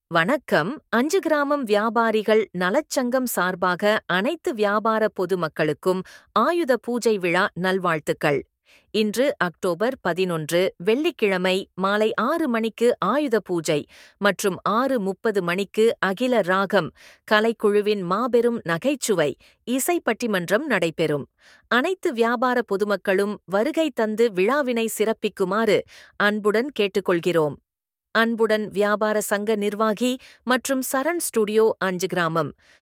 வணக்கம் அஞ்சு கிராமம் வியாபாரிகள் நலச்சங்கம் சார்பாக அனைத்து வியாபார பொதுமக்களுக்கும் ஆயுத பூஜை விழா நல்வாழ்த்துக்கள் இன்று அக்டோபர் பதினொன்று வெள்ளிக்கிழமை மாலை ஆறு மணிக்கு ஆயுத பூஜை மற்றும் ஆறு முப்பது மணிக்கு அகில ராகம் கலைக்குழுவின் மாபெரும் நகைச்சுவை இசை பட்டிமன்றம் நடைபெறும் அனைத்து வியாபார பொதுமக்களும் வருகை தந்து விழாவினை சிறப்பிக்குமாறு அன்புடன் கேட்டுக்கொள்கிறோம் அன்புடன் வியாபார சங்க நிர்வாகி மற்றும் சரண் ஸ்டுடியோ அஞ்சு கிராமம்